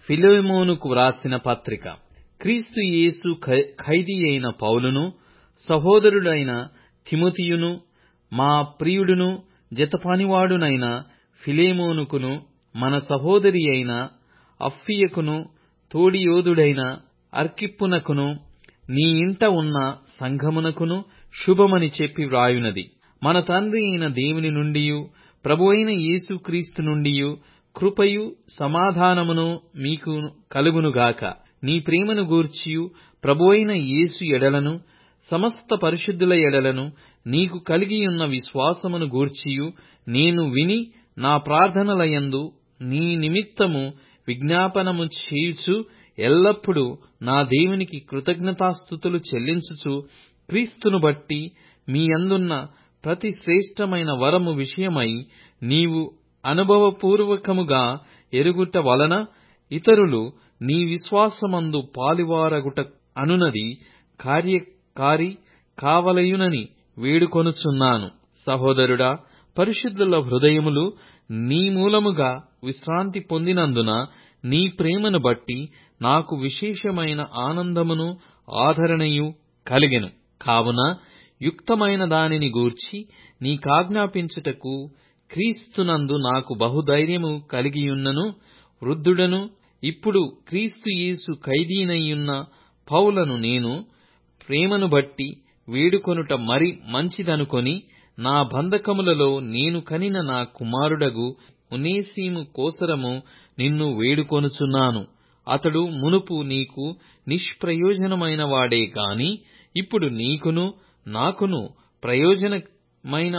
ఫిలెమోనుకు వ్రాసిన పత్రిక క్రీస్తు యేసు ఖైదీ అయిన పౌలును సహోదరుడైన తిమోతియును మా ప్రియుడును జతపనివాడునైన ఫిలెమోనుకును మన సహోదరి అయిన అప్ఫియకును తోడియోధుడైన అర్కిప్పునకును నీ ఇంట ఉన్న సంఘమునకును శుభమని చెప్పి వ్రాయునది మన తండ్రి అయిన దేవుని నుండియు ప్రభువైన యేసు క్రీస్తు నుండియు కృపయు సమాధానమును మీకు కలుగునుగాక నీ ప్రేమను గూర్చియు ప్రభువైన యేసు ఎడలను సమస్త పరిశుద్ధుల ఎడలను నీకు కలిగియున్న విశ్వాసమును గూర్చియు నేను విని నా ప్రార్థనలయందు నీ నిమిత్తము విజ్ఞాపనము చేయుచు ఎల్లప్పుడూ నా దేవునికి కృతజ్ఞతాస్థుతులు చెల్లించుచు క్రీస్తును బట్టి మీ అందున్న ప్రతి శ్రేష్టమైన వరము విషయమై నీవు అనుభవపూర్వకముగా ఎరుగుట వలన ఇతరులు నీ విశ్వాసమందు పాలివారగుట అనునది కార్యకారి కావలయునని వేడుకొనుచున్నాను సహోదరుడా పరిశుద్ధుల హృదయములు నీ మూలముగా విశ్రాంతి పొందినందున నీ ప్రేమను బట్టి నాకు విశేషమైన ఆనందమును ఆదరణయు కలిగెను కావున యుక్తమైన దానిని గూర్చి నీకాజ్ఞాపించుటకు క్రీస్తునందు నాకు బహుధైర్యము కలిగియున్నను వృద్ధుడను ఇప్పుడు క్రీస్తు యేసు ఖైదీనైయున్న పౌలను నేను ప్రేమను బట్టి వేడుకొనుట మరి మంచిదనుకొని నా బంధకములలో నేను కనిన నా కుమారుడగు ఒనేసిము కోసరము నిన్ను వేడుకొనుచున్నాను అతడు మునుపు నీకు నిష్ప్రయోజనమైన వాడే గాని ఇప్పుడు నీకును నాకును ప్రయోజనమైన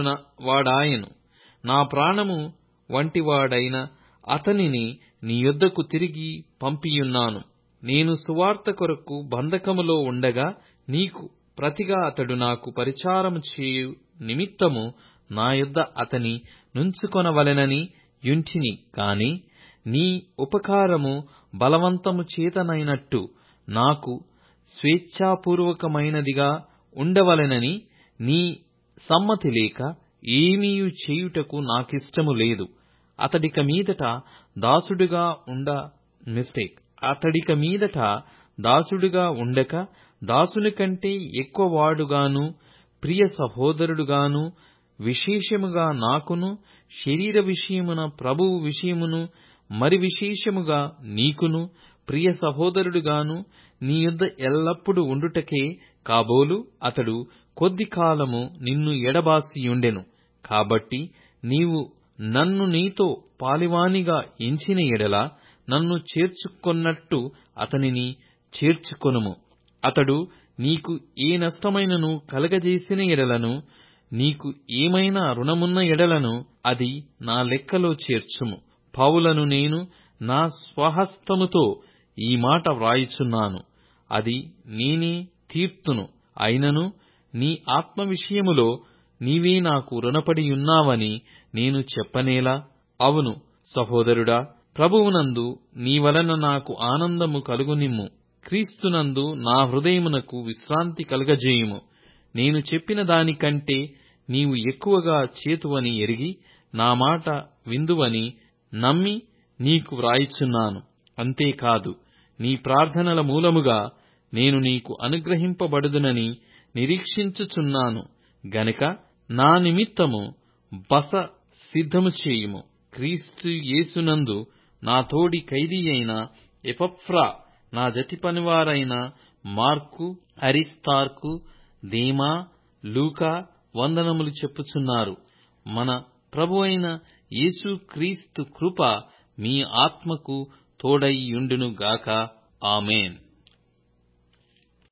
వాడాయను నా ప్రాణము వంటివాడైన అతనిని నీ యొద్దకు తిరిగి పంపియున్నాను నేను సువార్త కొరకు బంధకములో ఉండగా నీకు ప్రతిగా అతడు నాకు పరిచారము చేయు నిమిత్తము నా యొద్ద అతని నుంచుకొనవలెనని యుంటిని కాని నీ ఉపకారము బలవంతము చేతనైనట్టు నాకు స్వేచ్ఛాపూర్వకమైనదిగా ఉండవలెనని నీ సమ్మతి లేక ఏమీయు చేయుటకు నాకిష్టము లేదు అతడిక మీదట దాసుడుగా ఉండ మిస్టేక్ అతడిక మీదట దాసుడుగా ఉండక దాసుని కంటే ఎక్కువ వాడుగాను ప్రియ సహోదరుడుగాను విశేషముగా నాకును శరీర విషయమున ప్రభువు విషయమును మరి విశేషముగా నీకును ప్రియ సహోదరుడుగాను నీ యొద్ద ఎల్లప్పుడూ ఉండుటకే కాబోలు అతడు కొద్ది కాలము నిన్ను ఎడబాసియుండెను కాబట్టి నీవు నన్ను నీతో పాలివానిగా ఎంచిన ఎడల నన్ను చేర్చుకొన్నట్టు అతనిని చేర్చుకొనుము అతడు నీకు ఏ నష్టమైనను కలగజేసిన ఎడలను నీకు ఏమైనా రుణమున్న ఎడలను అది నా లెక్కలో చేర్చుము పౌలను నేను నా స్వహస్తముతో ఈ మాట వ్రాయుచున్నాను అది నేనే తీర్తును అయినను నీ ఆత్మ విషయములో నీవే నాకు రుణపడియున్నావని నేను చెప్పనేలా అవును సహోదరుడా ప్రభువునందు నీ వలన నాకు ఆనందము కలుగునిమ్ము క్రీస్తునందు నా హృదయమునకు విశ్రాంతి కలుగజేయుము నేను చెప్పిన దానికంటే నీవు ఎక్కువగా చేతువని ఎరిగి నా మాట విందువని నమ్మి నీకు వ్రాయిచున్నాను అంతేకాదు నీ ప్రార్థనల మూలముగా నేను నీకు అనుగ్రహింపబడుదునని నిరీక్షించుచున్నాను గనుక నా నిమిత్తము బస సిద్ధము చేయుము క్రీస్తు యేసునందు నా తోడి ఖైదీ అయిన ఎపఫ్రా నా జతి పనివారైన మార్కు అరిస్తార్కు దేమా లూకా వందనములు చెప్పుచున్నారు మన ప్రభు అయిన యేసు క్రీస్తు కృప మీ ఆత్మకు తోడై యుండును గాక ఆమెన్